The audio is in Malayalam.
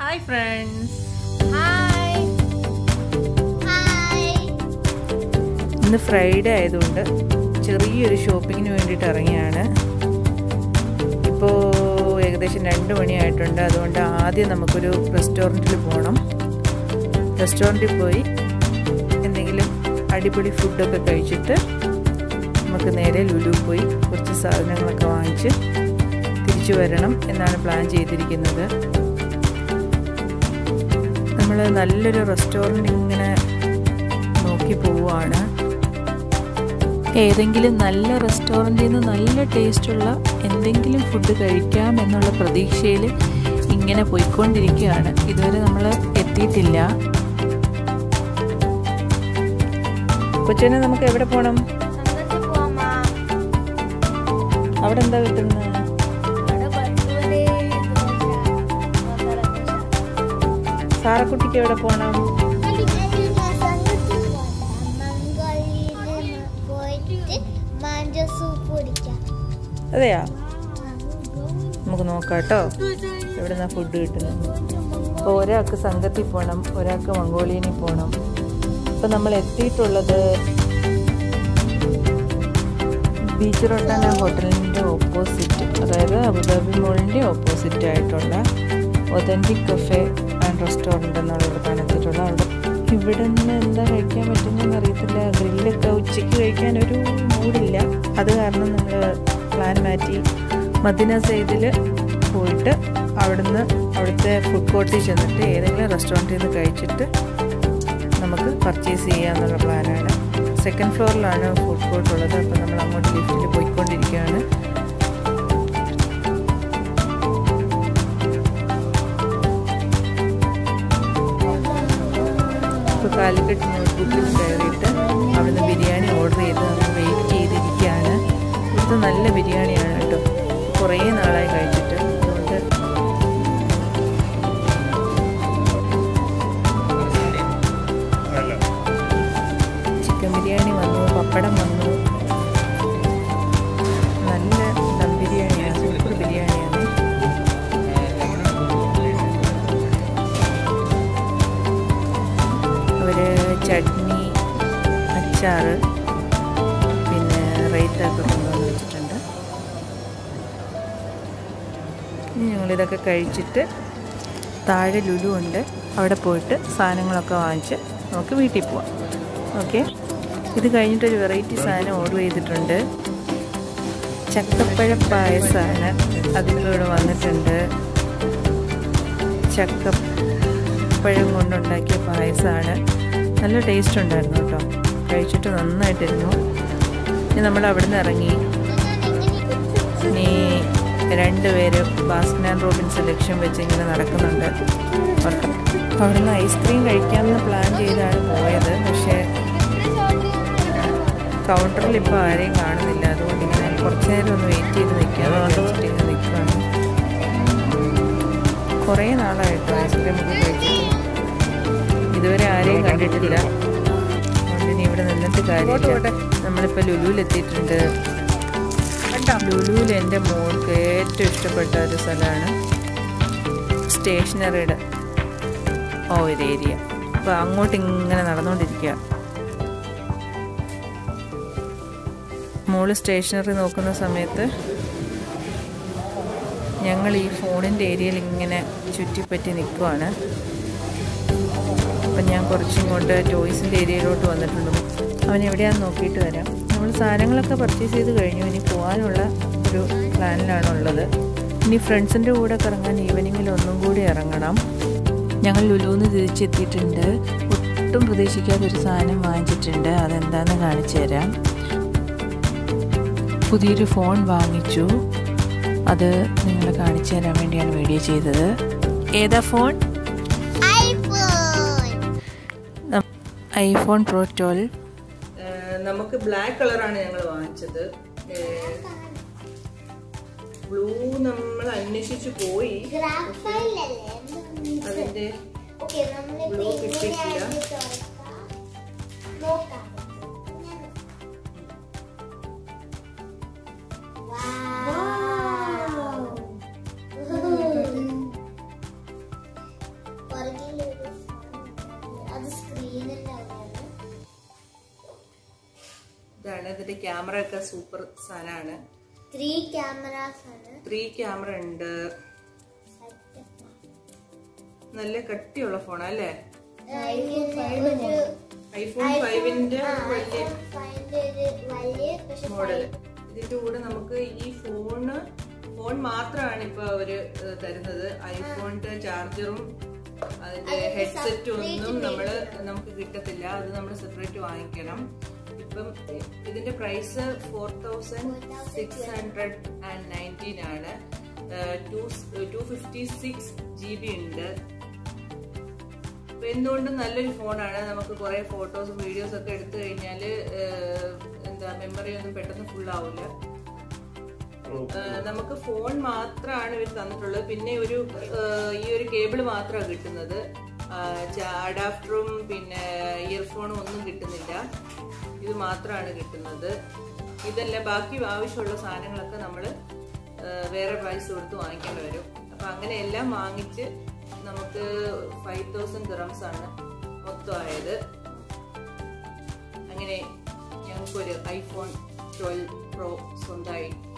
ഹായ് ഫ്രണ്ട്സ് ഹായ് ഹായ് ഇന്ന് ഫ്രൈഡേ ആയതുകൊണ്ട് ചെറിയൊരു ഷോപ്പിങ്ങിന് വേണ്ടിയിട്ട് ഇറങ്ങിയാണ് ഇപ്പോൾ ഏകദേശം രണ്ട് മണിയായിട്ടുണ്ട് അതുകൊണ്ട് ആദ്യം നമുക്കൊരു റെസ്റ്റോറൻറ്റിൽ പോകണം റെസ്റ്റോറൻറ്റിൽ പോയി എന്തെങ്കിലും അടിപൊളി ഫുഡൊക്കെ കഴിച്ചിട്ട് നമുക്ക് നേരെ ലുലു പോയി കുറച്ച് സാധനങ്ങളൊക്കെ വാങ്ങിച്ച് തിരിച്ചു വരണം എന്നാണ് പ്ലാൻ ചെയ്തിരിക്കുന്നത് നമ്മൾ നല്ലൊരു റെസ്റ്റോറൻറ്റ് ഇങ്ങനെ നോക്കി പോവുകയാണ് ഏതെങ്കിലും നല്ല റെസ്റ്റോറൻറ്റിൽ നിന്ന് നല്ല ടേസ്റ്റുള്ള എന്തെങ്കിലും ഫുഡ് കഴിക്കാം എന്നുള്ള പ്രതീക്ഷയിൽ ഇങ്ങനെ പോയിക്കൊണ്ടിരിക്കുകയാണ് ഇതുവരെ നമ്മൾ എത്തിയിട്ടില്ല കൊച്ചനെ നമുക്ക് എവിടെ പോകണം സംഘത്തിൽ പോവാമാ അവിടെ എന്താ കിട്ടുന്നത് അവിടെ ബർത്തുവരെ സാറക്കുട്ടിക്ക് എവിടെ പോകണം പോയിട്ട് മാഞ്ച സൂപ്പ് കുടിക്കാം അതെയാ നമുക്ക് നോക്കാം കേട്ടോ എവിടെ നിന്നാ ഫുഡ് കിട്ടുന്നത് അപ്പോൾ ഒരാൾക്ക് സംഘത്തിൽ പോകണം ഒരാൾക്ക് മംഗോളിയനിൽ പോകണം ഇപ്പം നമ്മൾ എത്തിയിട്ടുള്ളത് ബീച്ച് റൊട്ടാന ഹോട്ടലിൻ്റെ ഓപ്പോസിറ്റ് അതായത് അബുദാബി മോളിൻ്റെ ഓപ്പോസിറ്റ് ആയിട്ടുള്ള ഒതൻറ്റിക് കഫേ ആൻഡ് റെസ്റ്റോറൻറ്റ് എന്നുള്ളിടത്താണ് എത്തിയിട്ടുള്ളത് അവിടെ ഇവിടെ നിന്ന് എന്താ കഴിക്കാൻ പറ്റുന്നതെന്ന് അറിയത്തില്ല ഗ്രില്ലൊക്കെ ഉച്ചയ്ക്ക് കഴിക്കാൻ ഒരു മൂടില്ല അത് കാരണം നമ്മൾ പ്ലാൻ മാറ്റി മദിന സൈഡിൽ പോയിട്ട് അവിടുന്ന് അവിടുത്തെ ഫുഡ് കോർട്ടിൽ ചെന്നിട്ട് ഏതെങ്കിലും റെസ്റ്റോറൻറ്റിൽ നിന്ന് കഴിച്ചിട്ട് നമുക്ക് പർച്ചേസ് ചെയ്യാന്നുള്ള പ്ലാനാണ് സെക്കൻഡ് ഫ്ലോറിലാണ് ഫുഡ് കോർട്ട് ഉള്ളത് അപ്പോൾ നമ്മൾ അങ്ങോട്ട് ലിഫ്റ്റിൽ പോയിക്കൊണ്ടിരിക്കുകയാണ് ഇപ്പോൾ കാലിക്കറ്റ് നോട്ട്ബുക്കിൽ കയറിയിട്ട് അവിടുന്ന് ബിരിയാണി ഓർഡർ ചെയ്ത് നമ്മൾ വെയിറ്റ് ചെയ്തിരിക്കുകയാണ് ഇവിടുത്തെ നല്ല ബിരിയാണിയാണ് കേട്ടോ കുറേ നാളായി കഴിച്ചിട്ട് അതുകൊണ്ട് ചിക്കൻ ബിരിയാണി വന്നു പപ്പടം വന്നു നല്ല ദം ബിരിയാണിയാണ് സൂപ്പർ ബിരിയാണിയാണ് അവർ ചട്നി അച്ചാറ് പിന്നെ റൈത്തൊക്കെ കൊണ്ടുവന്ന് വെച്ചിട്ടുണ്ട് ഇനി ഞങ്ങളിതൊക്കെ കഴിച്ചിട്ട് താഴെ ലുലു ഉണ്ട് അവിടെ പോയിട്ട് സാധനങ്ങളൊക്കെ വാങ്ങിച്ച് നമുക്ക് വീട്ടിൽ പോവാം ഓക്കെ ഇത് കഴിഞ്ഞിട്ടൊരു വെറൈറ്റി സാധനം ഓർഡർ ചെയ്തിട്ടുണ്ട് ചക്കപ്പഴ പായസമാണ് അതിൻ്റെ കൂടെ വന്നിട്ടുണ്ട് ചക്കപ്പഴം കൊണ്ടുണ്ടാക്കിയ പായസമാണ് നല്ല ടേസ്റ്റ് ഉണ്ടായിരുന്നു കേട്ടോ കഴിച്ചിട്ട് നന്നായിട്ടിരുന്നു ഇനി നമ്മൾ അവിടെ നിന്ന് ഇറങ്ങി ഇനി രണ്ടുപേര് ബാസ്കിൻ ആൻഡ് റോബിൻസ് ലക്ഷ്യം വെച്ച് ഇങ്ങനെ നടക്കുന്നുണ്ട് അവർക്ക് അവിടുന്ന് ഐസ്ക്രീം കഴിക്കാമെന്ന് പ്ലാൻ ചെയ്താണ് പോയത് പക്ഷേ കൗണ്ടറിൽ ഇപ്പോൾ ആരെയും കാണുന്നില്ല അതുകൊണ്ട് ഇങ്ങനെ കുറച്ച് നേരം ഒന്ന് വെയിറ്റ് ചെയ്ത് നിൽക്കുക അതുകൊണ്ട് വെച്ചിട്ട് ഇങ്ങനെ നിൽക്കുകയാണ് കുറേ നാളായിട്ടോ ഐസ്ക്രീം ഒക്കെ കഴിച്ചിട്ട് ഇതുവരെ ആരെയും കണ്ടിട്ടില്ല അതുകൊണ്ട് ഇനി ഇവിടെ നിന്നിട്ട് കാര്യമില്ല നമ്മളിപ്പോൾ ലുലുവിലെത്തിയിട്ടുണ്ട് ലുലുവിൽ എൻ്റെ മോൾക്ക് ഏറ്റവും ഇഷ്ടപ്പെട്ട ഒരു സ്ഥലമാണ് സ്റ്റേഷനറിയുടെ ആ ഒരു ഏരിയ അപ്പോൾ അങ്ങോട്ട് ഇങ്ങനെ നടന്നുകൊണ്ടിരിക്കുക മോള് സ്റ്റേഷനറി നോക്കുന്ന സമയത്ത് ഞങ്ങൾ ഈ ഫോണിൻ്റെ ഏരിയയിൽ ഇങ്ങനെ ചുറ്റിപ്പറ്റി നിൽക്കുവാണ് അപ്പം ഞാൻ കുറച്ചിങ്ങോട്ട് ടോയ്സിൻ്റെ ഏരിയയിലോട്ട് വന്നിട്ടുണ്ട് അവൻ എവിടെയാണെന്ന് നോക്കിയിട്ട് വരാം നമ്മൾ സാധനങ്ങളൊക്കെ പർച്ചേസ് ചെയ്ത് കഴിഞ്ഞു ഇനി പോകാനുള്ള ഒരു പ്ലാനിലാണുള്ളത് ഇനി ഫ്രണ്ട്സിൻ്റെ കൂടെ കറങ്ങാൻ ഈവനിങ്ങിൽ ഒന്നും കൂടി ഇറങ്ങണം ഞങ്ങൾ ലുലുന്ന് തിരിച്ചെത്തിയിട്ടുണ്ട് ഒട്ടും പ്രതീക്ഷിക്കാതെ ഒരു സാധനം വാങ്ങിച്ചിട്ടുണ്ട് അതെന്താണെന്ന് കാണിച്ചു തരാം പുതിയൊരു ഫോൺ വാങ്ങിച്ചു അത് നിങ്ങളെ കാണിച്ചു തരാൻ വേണ്ടിയാണ് വീഡിയോ ചെയ്തത് ഏതാ phone iPhone iPhone pro twelve നമുക്ക് ബ്ലാക്ക് കളറാണ് ഞങ്ങൾ വാങ്ങിച്ചത് ബ്ലൂ നമ്മൾ അന്വേഷിച്ചു പോയി ഗ്രാഫൈലല്ലേ അതിന്റെ ഓക്കെ നമ്മളിപ്പോ Blue കിട്ടിയിട്ടില്ല. ഇങ്ങനെയാണ് തുറക്കാം. നോക്കാം Wow. പുറകിലൊരു സാധനം. അത് സ്ക്രീനിന്റെ അവിടെയാണ് ഇതാണ് ഇതിന്റെ ക്യാമറ ഒക്കെ സൂപ്പർ സാധനമാണ് ത്രീ ക്യാമറാസ് ആണ് ത്രീ ക്യാമറ ഉണ്ട് നല്ല കട്ടിയുള്ള ഫോണാ അല്ലേ ഐഫോൺ ഫൈവിന്റെ വലിയ വലിയ പക്ഷെ മോഡൽ ഇതിന്റെ കൂടെ നമുക്ക് ഈ ഫോണ് ഫോൺ മാത്രമാണ് ഇപ്പൊ അവര് ഏഹ്, തരുന്നത് ഐഫോണിന്റെ ചാർജറും അതിന്റെ അതിന്റെ ഹെഡ്സെറ്റും separate ഒന്നും നമ്മള് വരുന്നത്. നമുക്ക് കിട്ടത്തില്ല അത് നമ്മൾ സെപ്പറേറ്റ് വാങ്ങിക്കണം ഇപ്പം ഇതിന്റെ price four thousand six hundred and nineteen ആണ് two fifty six G B ഉണ്ട് അപ്പൊ എന്തുകൊണ്ടും നല്ലൊരു ഫോണാണ് നമുക്ക് കുറെ ഫോട്ടോസും വീഡിയോസും ഒക്കെ എടുത്തു കഴിഞ്ഞാൽ എന്താ മെമ്മറി ഒന്നും പെട്ടെന്ന് ഫുൾ ആവില്ല ഏഹ് നമുക്ക് ഫോൺ മാത്രമാണ് ഇവർ തന്നിട്ടുള്ളത് പിന്നെ ഒരു ഏഹ് ഈ ഒരു കേബിൾ മാത്രമാണ് കിട്ടുന്നത് അഡാപ്റ്ററും പിന്നെ ഇയർഫോണും ഒന്നും കിട്ടുന്നില്ല ഇത് മാത്രമാണ് കിട്ടുന്നത് ഇതല്ല ബാക്കി ആവശ്യമുള്ള സാധനങ്ങളൊക്കെ നമ്മൾ വേറെ പ്രൈസ് കൊടുത്ത് വാങ്ങിക്കേണ്ടി വരും അപ്പം അങ്ങനെ എല്ലാം വാങ്ങിച്ച് നമുക്ക് ഫൈവ് തൗസൻഡ് ദിറംസ് ആണ് മൊത്തമായത് അങ്ങനെ ഞങ്ങൾക്കൊരു ഐഫോൺ ട്വൽവ് പ്രോ സ്വന്തമായി